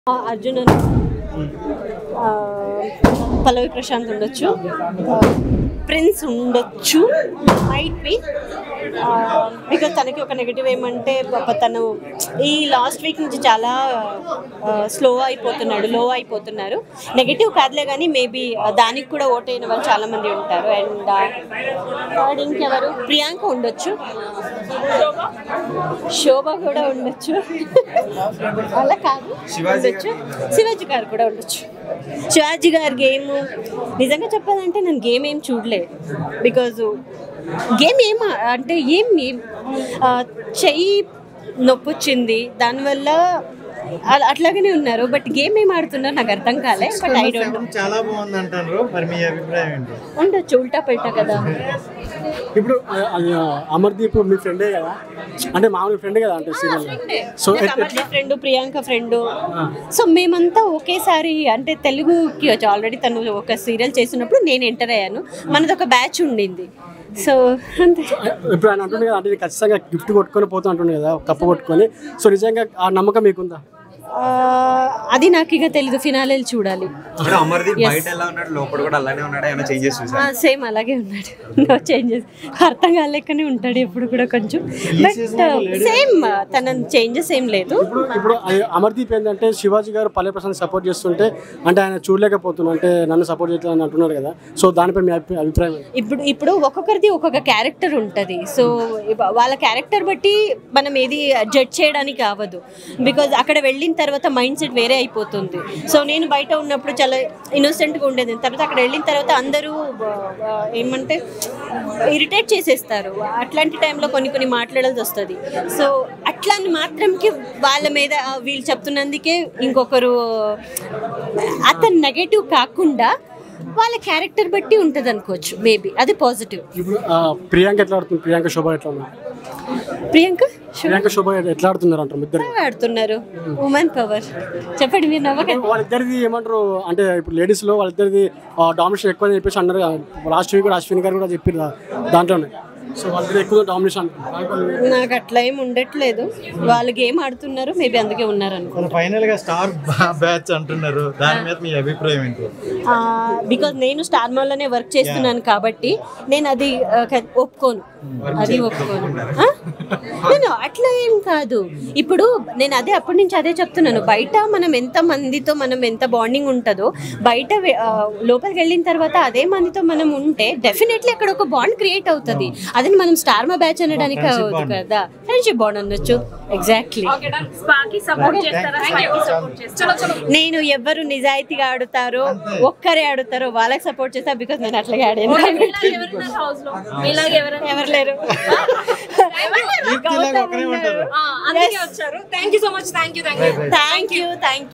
ఆ, అర్జున్ అని ఆ, పల్లవి ప్రశాంత్ ఉండొచ్చు ఆ, ప్రిన్స్ ఉండొచ్చు మైట్ బి బికాజ్ తనకి ఒక నెగిటివ్ ఏమంటే పాప తను ఈ లాస్ట్ వీక్ నుంచి చాలా స్లో అయిపోతున్నాడు లో అయిపోతున్నారు నెగిటివ్ కాదులే కానీ మేబీ దానికి కూడా ఓటైన వాళ్ళు చాలా మంది ఉంటారు అండ్ థర్డ్ ఇంకెవరు ప్రియాంక ఉండొచ్చు శోభ కూడా ఉండొచ్చు అలా కాదు ఉండొచ్చు శివాజీ గారు కూడా ఉండొచ్చు శివాజీ గారి గేమ్ నిజంగా చెప్పాలంటే నేను గేమ్ ఏం చూడలేదు బికాజ్ గేమ్ ఏం అంటే ఏం ఏం ఆ, చెయ్యి నొప్పి వచ్చింది దానివల్ల అలా- అట్లాగనే ఉన్నారు బట్ గేమ్ ఏం ఆడుతున్నారు నాకు అర్థం కాలే బట్ ఐ డోంట్ నో చాలా బాగుంది అంటారు మరి మీ అభిప్రాయం ఏంటి ఉండొచ్చు ఉల్టా పెట్టా కదా ఇప్పుడు ఆ, అది, ఆ, అమర్దీప్ మీ ఫ్రెండే కదా అంటే మామూలు ఫ్రెండే కదా అంటే సీరియల్ సో ఎట్- ఎట్లా ఫ్రెండ్ ప్రియాంక ఫ్రెండ్ సో మేమంతా ఒకేసారి అంటే తెలుగుకి వచ్చి ఆల్రెడీ తను ఒక సీరియల్ చేసినప్పుడు నేను ఎంటర్ అయ్యాను మనది ఒక బ్యాచ్ ఉండింది సో అంతే ఇప్పుడు ఆయన అంటుండే కదా అంటే నేను ఖచ్చితంగా గిఫ్ట్ కొట్టుకొని పోతా అంటుండే కదా ఒక కప్పు కొట్టుకొని సో నిజంగా ఆ నమ్మకం మీకుందా ఆ, అది నాకు ఇక తెలీదు ఫినాలేలు చూడాలి ఇప్పుడు అమర్దీప్ బయట ఎలా ఉన్నాడు లోపల కూడా అలానే ఉన్నాడు ఏమైనా చేంజెస్ చూసా సేమ్ అలాగే ఉన్నాడు నో చేంజెస్ అర్థం కాలేకనే ఉంటాడు ఎప్పుడు కూడా కొంచెం బట్ సేమ్ తన చేంజెస్ ఏం లేదు ఇప్పుడు ఇప్పుడు అది అమర్దీప్ ఏంటంటే శివాజీ గారు పల్లె ప్రశాంత్ సపోర్ట్ చేస్తుంటే అంటే ఆయన చూడలేకపోతున్నా అంటే నన్ను సపోర్ట్ చేయట్లేదు అని అంటున్నాడు కదా సో దానిపై మీ అభి- అభిప్రాయం ఏంటి? ఇప్పుడు ఇప్పుడు ఒక్కొక్కరిది ఒక్కొక్క క్యారెక్టర్ ఉంటుంది సో ఇవ- వాళ్ళ క్యారెక్టర్ బట్టి మనం ఏది జడ్జ్ చేయడానికి అవ్వదు బికాజ్ అక్కడ వెళ్ళిన తర్వాత మైండ్ సెట్ వేరే అయిపోతుంది సో నేను బయట ఉన్నప్పుడు చాలా ఇన్నోసెంట్గా ఉండేది తర్వాత అక్కడ వెళ్ళిన తర్వాత అందరూ ఆ, ఆ, ఏమంటే ఇరిటేట్ చేసేస్తారు అట్లాంటి టైంలో కొన్ని కొన్ని మాట్లాడాల్సి వస్తుంది సో అట్లా అని మాత్రంకి వాళ్ళ మీద ఆ, వీళ్ళు చెప్తున్నందుకే ఇంకొకరు అతను నెగటివ్ కాకుండా వాళ్ళ క్యారెక్టర్ బట్టి ఉంటుంది అనుకోవచ్చు మేబీ అది పాజిటివ్ ఇప్పుడు ఆ, ప్రియాంక ఎట్లా ఆడుతుంది ప్రియాంక శోభ ఎట్లా ఉన్నారు ప్రియాంక ప్రియాంక శోభ ఎట్లా ఆడుతున్నారు అంటారు ఇద్దరు బాగా ఆడుతున్నారు ఉమెన్ పవర్ చెప్పండి మీరు నవ్వకండి వాళ్ళిద్దరిది ఏమంటారు అంటే ఇప్పుడు లేడీస్ లో వాళ్ళిద్దరిది డామినేషన్ ఎక్కువ అని చెప్పేసి అన్నారు లాస్ట్ వీక్ కూడా అశ్విన్ గారు కూడా చెప్పారు దాంట్లోనే సో వాళ్ళిద్దరు ఎక్కువ డామినేషన్ నాకు అట్లా ఏం ఉండట్లేదు వాళ్ళు గేమ్ ఆడుతున్నారు మేబీ అందుకే ఉన్నారు అనుకో మన ఫైనల్ గా స్టార్ బ్యాచ్ అంటున్నారు దాని మీద మీ అభిప్రాయం ఏంటి బికాజ్ నేను స్టార్ మాల్లోనే వర్క్ చేస్తున్నాను కాబట్టి నేను అది ఆ, క- ఒప్పుకోను అది ఒప్పుకోను ఆ? నేను అట్లా ఏం కాదు ఇప్పుడు నేను అదే అప్పటి నుంచి అదే చెప్తున్నాను బయట మనం ఎంత మందితో మనం ఎంత బాండింగ్ ఉంటుందో బయట వె- ఆ, లోపలికి వెళ్ళిన తర్వాత అదే మందితో మనం ఉంటే డెఫినెట్లీ అక్కడ ఒక బాండ్ క్రియేట్ అవుతుంది అది మనం స్టార్ మా బ్యాచ్ అనడానికి అవ్వదు కదా ఫ్రెండ్షిప్ బాండ్ అనొచ్చు ఎగ్జాక్ట్లీ నేను ఎవరు నిజాయితీగా ఆడుతారో ఒక్కరే ఆడుతారో వాళ్ళకి సపోర్ట్ చేస్తా బికాస్ నేను అట్లాగే ఆడాను ఎవరు లేరు కీర్తిలాగా ఒకరే ఉంటారు thank you thank you thank you